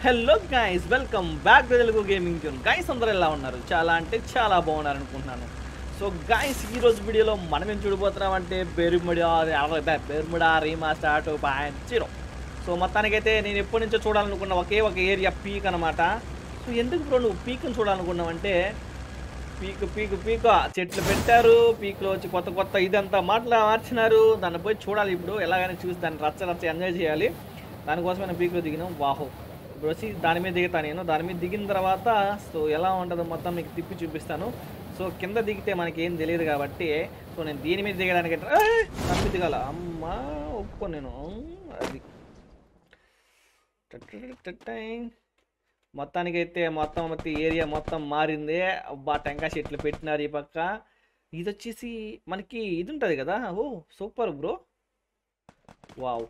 Hello guys welcome back to Telugu gaming tune guys అందరూ ఎలా ఉన్నారు చాలా అంటే చాలా బాగున్నారు అనుకుంటున్నాను సో గైస్ ఈ రోజు వీడియోలో మనం ఏం చూడబోతున్నాం అంటే Bermuda Bermuda remaster two point zero so మొత్తానికైతే నేను ఎప్పటి నుంచో చూడాలనుకున్న ఒకే ఒక ఏరియా పీక్ అనమాట సో ఎందుకు బ్రో నువ్వు పీక్ని చూడాలనుకున్నావు అంటే పీక్ పీక్ పీక్ చెట్లు పెట్టారు పీక్లో వచ్చి కొత్త కొత్త ఇదంతా మాటలు మార్చినారు దాన్ని పోయి చూడాలి ఇప్పుడు ఎలాగైనా చూసి దాన్ని రచ్చ రచ్చ ఎంజాయ్ చేయాలి దానికోసం నేను పీక్లో దిగినాం వాహో ఇప్పుడు వచ్చి దాని మీద దిగుతాను నేను దాని మీద దిగిన తర్వాత సో ఎలా ఉంటుందో మొత్తం మీకు తిప్పి చూపిస్తాను సో కింద దిగితే మనకి ఏం తెలియదు కాబట్టి సో నేను దీని మీద దిగడానికి దాని మీద దిగాల అమ్మా ఒప్పుకో నేను అది టట్టటట్టటైం. మొత్తానికైతే మొత్తం మొత్తం ఏరియా మొత్తం మారింది అబ్బా టెంకాయ చెట్లు పెట్టినారు ఈ పక్క ఇది వచ్చేసి మనకి ఇది ఉంటుంది కదా oh super bro wow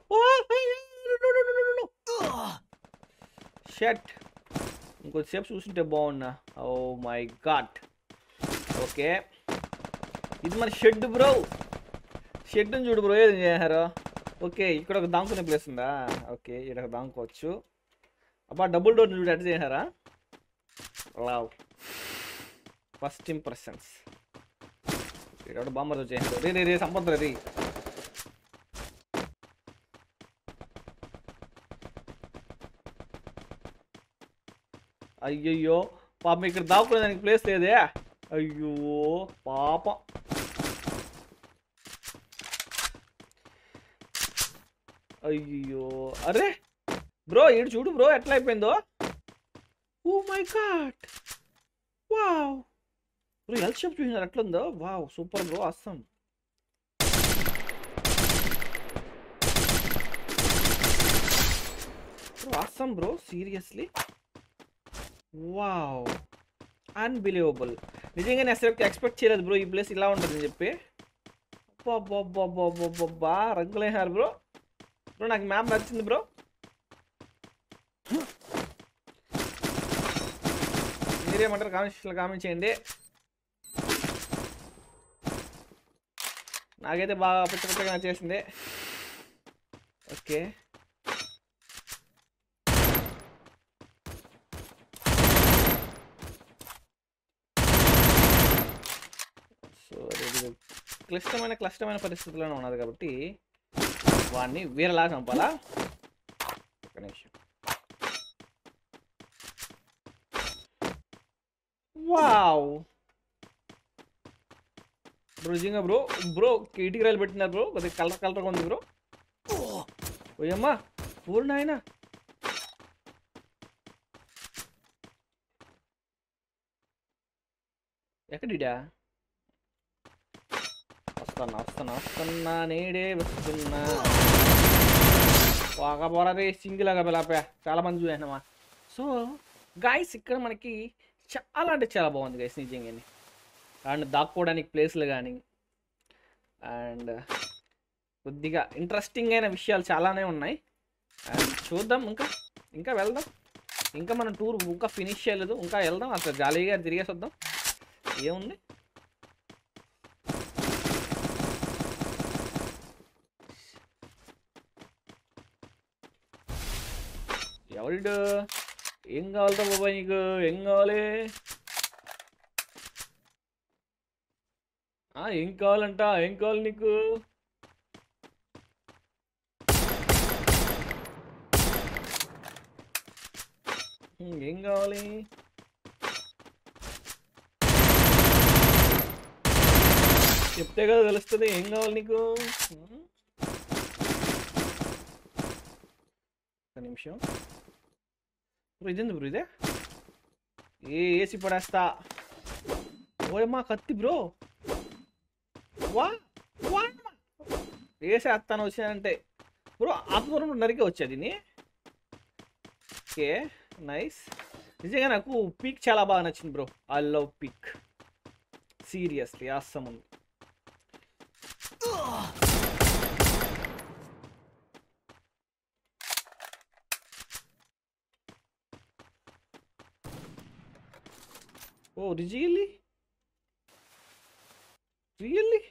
shut ఇంకొద్దిసేపు చూస్తుంటే బాగున్నా ఓ మై గాడ్ ఓకే ఇది మన షెడ్ బ్రో షెడ్ని చూడు బ్రో ఏది చేశారు ఓకే ఇక్కడ ఒక దాంకునే ప్లేస్ ఉందా ఓకే ఇక్కడ ఒక దాంకోవచ్చు అబ్బా డబుల్ డోర్ చూడు ఎట్లా చేశారా లావ్ ఫస్ట్ ఇంప్రెషన్స్ ఇక్కడ బాంబర్ చేశారు రే రే రే సంపద రే అయ్యయ్యో పాపం ఇక్కడ దాక్కునేదానికి ప్లేస్ లేదే అయ్యో పాపం అయ్యో అరే బ్రో ఇటు చూడు బ్రో ఎట్లా అయిపోయిందో oh my god wow bro health shop చూసినారు ఎట్లుందో wow super bro awesome bro awesome bro seriously wow unbelievable నిజంగానే అసలు ఎక్స్పెక్ట్ చేయలేదు బ్రో ఈ ప్లేస్ ఇలా ఉంటుందని చెప్పి అబ్బా రంగులేసారు బ్రో బ్రో నాకు మ్యాప్ నచ్చింది బ్రో మీరేమంటారు కామెంట్స్లో కామెంట్ చేయండి నాకైతే బాగా పిచ్చ పిచ్చగా నచ్చేసింది ఓకే సో ఇది క్లిష్టమైన క్లిష్టమైన పరిస్థితుల్లోనే ఉన్నది కాబట్టి వాడిని వీరలా చంపాలా ఒక నిమిషం వావ్ బ్రో నిజంగా బ్రో బ్రో ఇటుకి రైలు పెట్టినారు బ్రో కొద్దిగా కలర్ కలర్గా ఉంది బ్రో ఓయమ్మా ఊరు నాయన ఎక్కడిడా వస్తున్నా వస్తున్నా వస్తున్నా నేడే వస్తున్నా బాగా బోరా సింగిల్ పిలాపే చాలా మంది చూసామా సో గాయస్ ఇక్కడ మనకి చాలా అంటే చాలా బాగుంది గైస్ నిజంగానే అండ్ దాక్కోవడానికి ప్లేస్లు కానీ అండ్ కొద్దిగా ఇంట్రెస్టింగ్ అయిన విషయాలు చాలానే ఉన్నాయి అండ్ చూద్దాం ఇంకా ఇంకా వెళ్దాం ఇంకా మనం టూర్ ఇంకా ఫినిష్ చేయలేదు ఇంకా వెళ్దాం అసలు జాలీగా తిరిగేసి వద్దాం ఏముంది ఎవరిడు ఏం కావాలతో బాబాయ్ నీకు ఏం కావాలి ఆ, ఏం కావాలంట ఏం కావాలి నీకు ఉమ్, ఏం కావాలి చెప్తే కదా తెలుస్తుంది ఏం కావాలి నీకు ఉమ్. ఒక నిమిషం బ్రో ఇదేంది బ్రో ఇదే ఏ ఏసి పడేస్తా ఓయమ్మా కత్తి బ్రో వా వా వేసేస్తాను వచ్చానంటే బ్రో అంత దూరం నరికే వచ్చేది దీన్ని ఓకే నైస్ నిజంగా నాకు పీక్ చాలా బాగా నచ్చింది bro I love peak seriously awesome ఉంది ఓ రియల్లీ రియల్లీ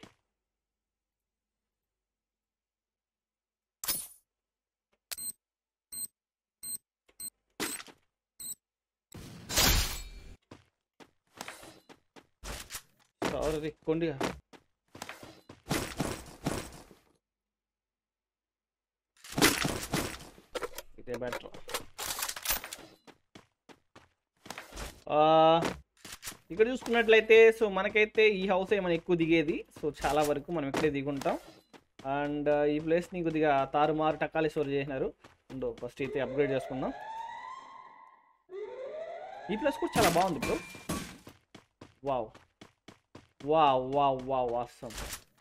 అరే కొండిగా ఇదే బెటర్ ఇక్కడ చూసుకున్నట్లయితే సో మనకైతే ఈ హౌస్ మనం ఎక్కువ దిగేది సో చాలా వరకు మనం ఇక్కడే దిగుంటాం అండ్ ఈ ప్లేస్ని కొద్దిగా తారుమారు టక్కాలి స్టోర్ చేసినారు ఉందో ఫస్ట్ అయితే అప్గ్రేడ్ చేసుకుందాం ఈ ప్లేస్ కూడా చాలా బాగుంది bro wow wow wow wow వాస్తవం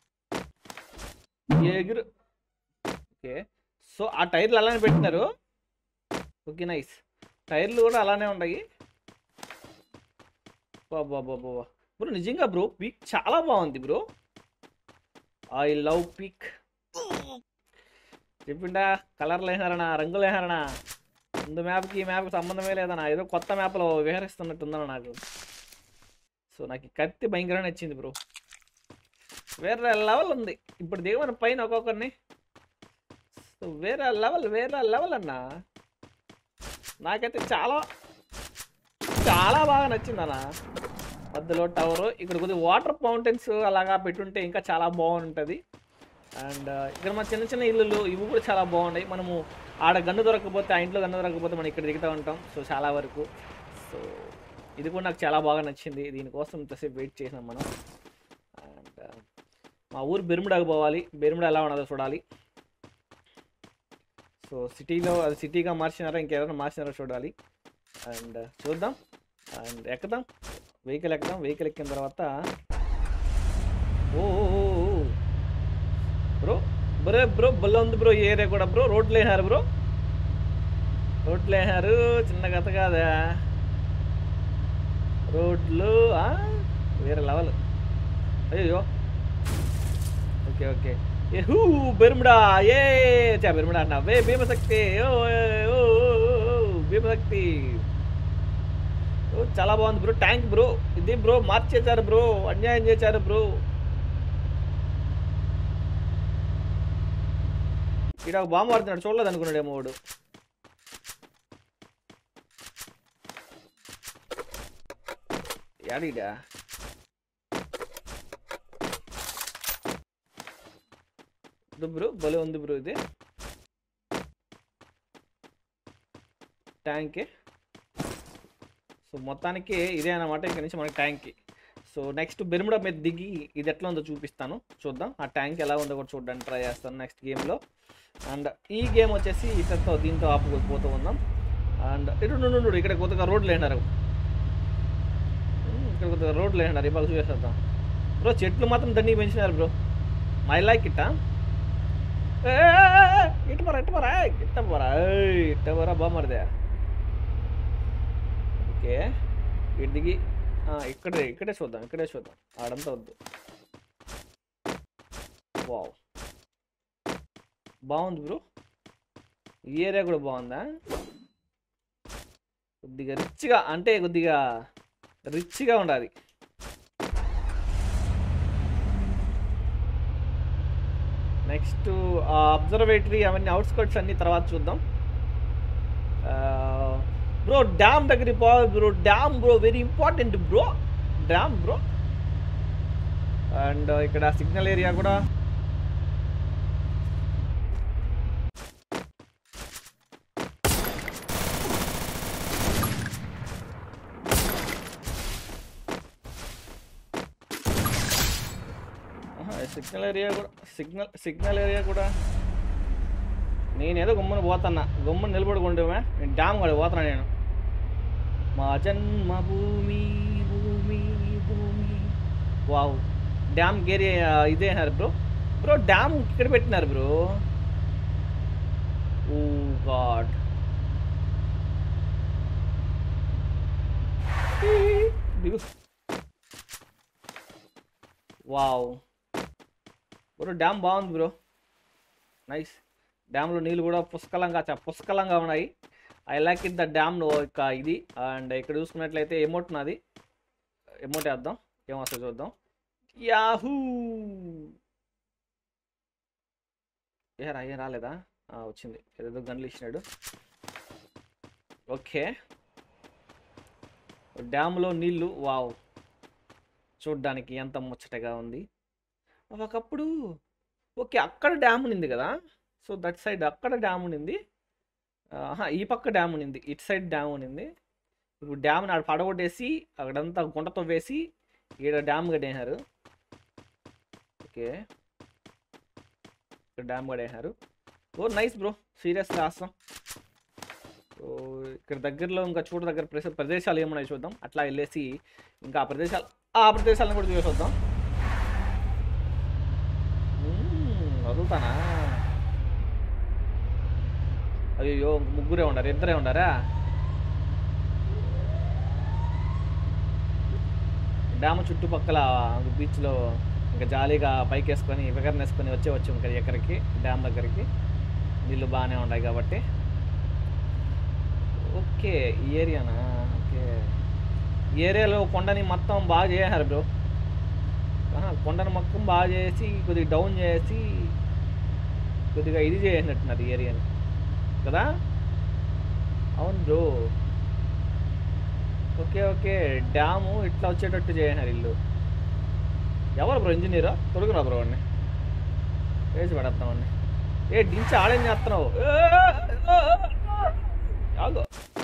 ఎగురు ఓకే సో ఆ టైర్లు అలానే పెట్టినారు ఓకే నైస్ టైర్లు కూడా అలానే ఉన్నాయి బాబా బాబా బ్రో నిజంగా బ్రో పిక్ చాలా బాగుంది బ్రో ఐ లవ్ పిక్ చెప్పిండా కలర్లు వేసారనా రంగులు వేసారనా ముందు మ్యాప్కి ఈ మ్యాప్కి సంబంధమే లేదన్నా ఏదో కొత్త మ్యాప్లో విహరిస్తున్నట్టుందన్న నాకు సో నాకు ఈ కత్తి భయంకరంగా నచ్చింది బ్రో వేరే లెవెల్ ఉంది ఇప్పుడు దిగమని పైన ఒక్కొక్కరిని సో వేరే లెవెల్ వేరే లెవెల్ అన్నా నాకైతే చాలా చాలా బాగా నచ్చింది అన్న మధ్యలో టవర్ ఇక్కడ కొద్దిగా వాటర్ ఫౌంటైన్స్ అలాగా పెట్టుంటే ఇంకా చాలా బాగుంటుంది అండ్ ఇక్కడ మన చిన్న చిన్న ఇల్లులు ఇవి కూడా చాలా బాగున్నాయి మనము ఆడ గన్ను దొరకకపోతే ఆ ఇంట్లో గన్ను దొరకకపోతే మనం ఇక్కడ దిగుతూ ఉంటాం సో చాలా వరకు సో ఇది కూడా నాకు చాలా బాగా నచ్చింది దీనికోసం ఇంతసేపు వెయిట్ చేసినాం మనం అండ్ మా ఊరు బెరుముడాకు పోవాలి బెరుముడ ఎలా ఉన్నదో చూడాలి సో సిటీలో అది సిటీగా మార్చినారా ఇంకేదైనా మార్చినారో చూడాలి అండ్ చూద్దాం అండ్ ఎక్కుదాం వెహికల్ ఎక్కుదాం వెహికల్ ఎక్కిన తర్వాత ఓ బ్రో బ్రో బ్రో బల్ల ఉంది బ్రో ఈ ఏరియా కూడా బ్రో రోడ్లు వేసినారు బ్రో రోడ్లు వేసినారు చిన్న కథ కాదా రోడ్లు ఆ? వేరే లెవెల్ అయ్యో ఓకే ఓకే ఏ హూ బెరుముడా ఏ చా బెరుముడా అన్నా వే భీమశక్తి ఓ ఏ, ఓ ఓ, ఓ, ఓ, భీమశక్తి ఓ చాలా బాగుంది బ్రో ట్యాంక్ బ్రో ఇది బ్రో మార్చేశారు బ్రో అన్యాయం చేశారు బ్రో ఇక్కడ ఒక బాంబు వాడుతున్నాడు చూడలేదు అనుకున్నాడేమో వాడు యాడిడా ఇది బ్రో భలే ఉంది బ్రో ఇది ట్యాంకే సో మొత్తానికి ఇదే అన్నమాట ఇక్కడ నుంచి మనకి ట్యాంక్కి సో నెక్స్ట్ బెరుముడా మీద దిగి ఇది ఎట్లా ఉందో చూపిస్తాను చూద్దాం ఆ ట్యాంక్ ఎలా ఉందో కూడా చూడడానికి ట్రై చేస్తాను నెక్స్ట్ గేమ్లో అండ్ ఈ గేమ్ వచ్చేసి ఇతరుతో దీంతో ఆపుకోకపోతూ ఉందాం అండ్ ఇటు నుండి నుండి ఇక్కడ కొత్తగా రోడ్లు వేసినారు ఉమ్, ఇక్కడ కొత్తగా రోడ్లు వేసినారు ఇవాళ చూసేద్దాం బ్రో చెట్లు మాత్రం దండి పెంచినారు బ్రో మై లైక్ ఇట్టా ఇటు పరా ఇటు పరా ఇట్ట పరా ఇట్ట పరా బామరిదే ఓకే ఇటు దిగి ఆ, ఇక్కడే ఇక్కడే చూద్దాం ఇక్కడే చూద్దాం ఆడంతా వద్దు వావ్ బాగుంది బ్రో ఈ ఏరియా కూడా బాగుందా కొద్దిగా రిచ్గా అంటే కొద్దిగా రిచ్గా ఉండాలి నెక్స్ట్ అబ్జర్వేటరీ అవన్నీ అవుట్స్కట్స్ అన్ని తర్వాత చూద్దాం బ్రో డ్యామ్ దగ్గర పోవాలి bro dam bro very important bro dam bro and ఇక్కడ సిగ్నల్ ఏరియా కూడా సిగ్నల్ ఏరియా కూడా సిగ్నల్ సిగ్నల్ ఏరియా కూడా నేనేదో గుమ్మని పోతున్నా గుమ్మని నిలబడుకుంటామే నేను డ్యామ్ కూడా పోతున్నా నేను మా జన్మ భూమి భూమి భూమి వావ్ డ్యామ్ ఏరియా ఇదే అన్నారు బ్రో బ్రో డ్యామ్ ఇక్కడ పెట్టినారు బ్రో ఓ గాడ్ దిగు వావ్ బ్రో డ్యామ్ బాగుంది బ్రో నైస్ డ్యామ్లో నీళ్ళు కూడా పుష్కలంగా చా పుష్కలంగా ఉన్నాయి I like it the dam ఇక ఇది అండ్ ఇక్కడ చూసుకున్నట్లయితే ఎమోట్ నాది ఎమోట్ వేద్దాం ఏం వస్తుంది చూద్దాం యాహూ ఏరా ఏం రాలేదా ఆ, వచ్చింది ఏదేదో గన్లు ఇచ్చినాడు ఓకే డ్యామ్లో నీళ్ళు వావ్ చూడ్డానికి ఎంత ముచ్చటగా ఉంది ఒకప్పుడు ఓకే అక్కడ డ్యామ్ ఉంది కదా సో దట్ సైడ్ అక్కడ డ్యామ్ ఉండింది ఆహా, ఈ పక్క డ్యామ్ ఉండింది ఇటు సైడ్ డ్యామ్ ఉండింది ఇప్పుడు డ్యామ్ని ఆడ పడగొట్టేసి అక్కడంతా గుంటతో వేసి ఈడ డ్యామ్ కట్టేశారు ఓకే ఇక్కడ డ్యామ్ కట్టేశారు ఓ నైస్ బ్రో సీరియస్ రాస్తాం సో ఇక్కడ దగ్గరలో ఇంకా చూడ దగ్గర ప్రదేశ ప్రదేశాలు ఏమున్నాయి చూద్దాం అట్లా వెళ్ళేసి ఇంకా ఆ ప్రదేశాలు ఆ ప్రదేశాలను కూడా చూసి వద్దాం మ్మ్, వదులుతానా అయ్యో ముగ్గురే ఉండారు ఇద్దరే ఉండారా డ్యామ్ చుట్టుపక్కల బీచ్లో ఇంకా జాలీగా పైకి వేసుకొని విగర్ని వేసుకొని వచ్చే వచ్చి ఇంకా ఎక్కడికి డ్యామ్ దగ్గరికి నీళ్ళు బాగానే ఉన్నాయి కాబట్టి ఓకే ఈ ఏరియానా ఓకే ఈ ఏరియాలో కొండని మొత్తం బాగా చేశారు బ్రో ఆహా, కొండను మొత్తం బాగా చేసి కొద్దిగా డౌన్ చేసి కొద్దిగా ఇది చేసినట్టున్నారు ఈ ఏరియాని కదా అవును బ్రో ఓకే ఓకే డ్యాము ఇట్లా వచ్చేటట్టు చేసినారు ఇల్లు ఎవరు బ్రో ఇంజనీరా తొడుగురా బ్రో వాడిని వేసి పడేస్తామండి ఏ డించి ఆడేం చేస్తున్నావు ఏ, ఏ, ఏ, ఏ, ఆగు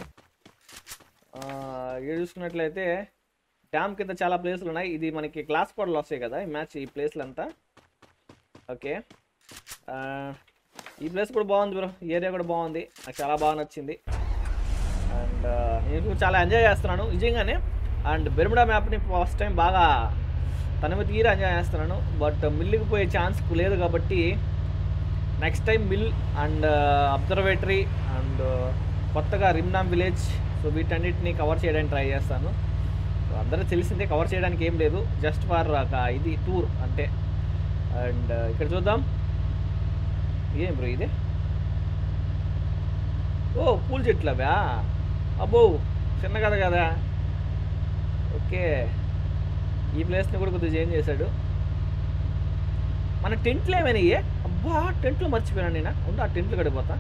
ఇక్కడ చూసుకున్నట్లయితే డ్యామ్ కింద చాలా ప్లేసులు ఉన్నాయి ఇది మనకి క్లాస్ కోడ్లు వస్తాయి కదా ఈ మ్యాచ్ ఈ ప్లేస్లు అంతా ఓకే ఆ, ఈ ప్లేస్ కూడా బాగుంది బ్రో ఈ ఏరియా కూడా బాగుంది నాకు చాలా బాగా నచ్చింది అండ్ నేను చాలా ఎంజాయ్ చేస్తున్నాను నిజంగానే అండ్ బెర్ముడా మ్యాప్ని ఫస్ట్ టైం బాగా తనవి తీరా ఎంజాయ్ చేస్తున్నాను బట్ మిల్లుకి పోయే ఛాన్స్ లేదు కాబట్టి next time mill and observatory and కొత్తగా రిమ్నామ్ విలేజ్ సో వీటన్నిటిని కవర్ చేయడానికి ట్రై చేస్తాను సో అందరూ తెలిసిందే కవర్ చేయడానికి ఏం లేదు జస్ట్ ఫర్ ఇది టూర్ అంటే అండ్ ఇక్కడ చూద్దాం ఏం బ్రో ఇది ఓ పూల చెట్లు అవా అబ్బో చిన్న కథ కదా ఓకే ఈ ప్లేస్ని కూడా కొద్దిగా చేంజ్ చేశాడు మన టెంట్లు ఏమైనాయి అబ్బా టెంట్లు మర్చిపోయాను నేను ఉండు ఆ టెంట్లు గడిపోతా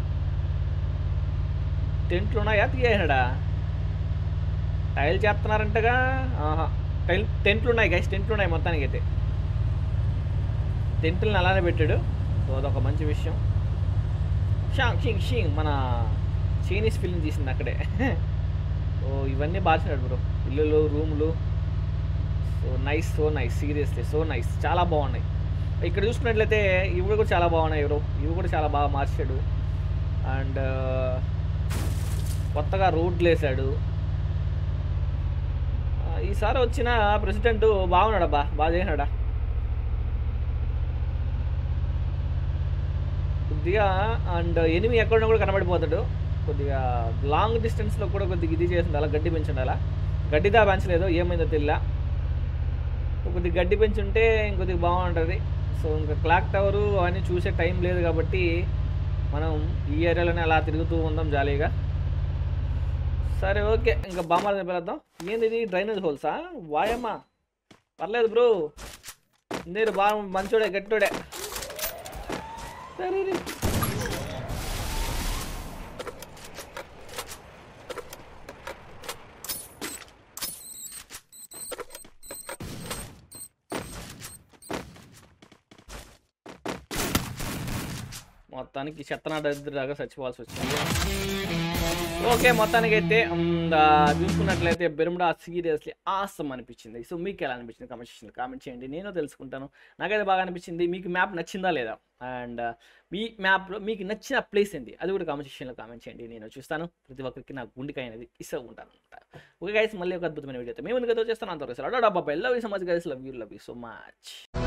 టెంట్లు ఉన్నాయా తీయేసాడా టైల్ చేస్తున్నారంటగా ఆహా టైల్ టెంట్లు ఉన్నాయి గైస్ టెంట్లు ఉన్నాయి మొత్తానికి అయితే టెంట్లను అలానే పెట్టాడు సో అదొక మంచి విషయం షాంగ్ షింగ్ షింగ్ మన చైనీస్ ఫిల్మ్ తీసింది అక్కడే ఓ ఇవన్నీ బాగా బ్రో ఇల్లులు రూములు so nice so nice seriously so nice చాలా బాగున్నాయి ఇక్కడ చూసుకున్నట్లయితే ఇవి కూడా చాలా బాగున్నాయి బ్రో ఇవి కూడా చాలా బాగా మార్చాడు అండ్ కొత్తగా రోడ్లు వేసాడు ఆ, ఈసారి వచ్చిన ప్రెసిడెంట్ బాగున్నాడబ్బా బాగా చేసినాడా కొద్దిగా అండ్ ఎనిమి ఎక్కడున్నా కూడా కనబడిపోతాడు కొద్దిగా లాంగ్ డిస్టెన్స్లో కూడా కొద్దిగా ఇది చేసింది అలా గడ్డి పెంచుండాలా గడ్డిదా పెంచలేదు ఏమైందో తెలియలా కొద్దిగా గడ్డి పెంచుంటే ఇంకొద్దిగా బాగుంటుంది సో ఇంకా క్లాక్ టవరు అవన్నీ చూసే టైం లేదు కాబట్టి మనం ఈ ఏరియాలోనే అలా తిరుగుతూ ఉందాం జాలీగా సరే ఓకే ఇంకా బామ్మాలని పిలుద్దాం ఏంది ఇది డ్రైనేజ్ హోల్సా వాయమ్మా పర్లేదు బ్రో మీరు బాగా మంచోడే గట్టోడే సరే రే. మొత్తానికి చెత్తనాడద్దులాగా చచ్చిపోవాల్సి వచ్చింది ఓకే మొత్తానికి అయితే చూసుకున్నట్లయితే బెరుముడా సీరియస్లీ ఆసం అనిపించింది సో మీకు ఎలా అనిపించింది కామెంట్ సెక్షన్లో కామెంట్ చేయండి నేను తెలుసుకుంటాను నాకైతే బాగా అనిపించింది మీకు మ్యాప్ నచ్చిందా లేదా అండ్ మీ మ్యాప్లో మీకు నచ్చిన ప్లేస్ ఏంటి అది కూడా కామెంట్ సెక్షన్లో కామెంట్ చేయండి నేను చూస్తాను ప్రతి ఒక్కరికి నా గుండెకాయ అనేది ఇస్తూ ఉంటాను అనమాట ఓకే గైస్ మళ్ళీ ఒక అద్భుతమైన వీడియో అయితే మేము ముందుగా చేస్తాను అంతవరకు డబ్బా love you so much guys love you love you so much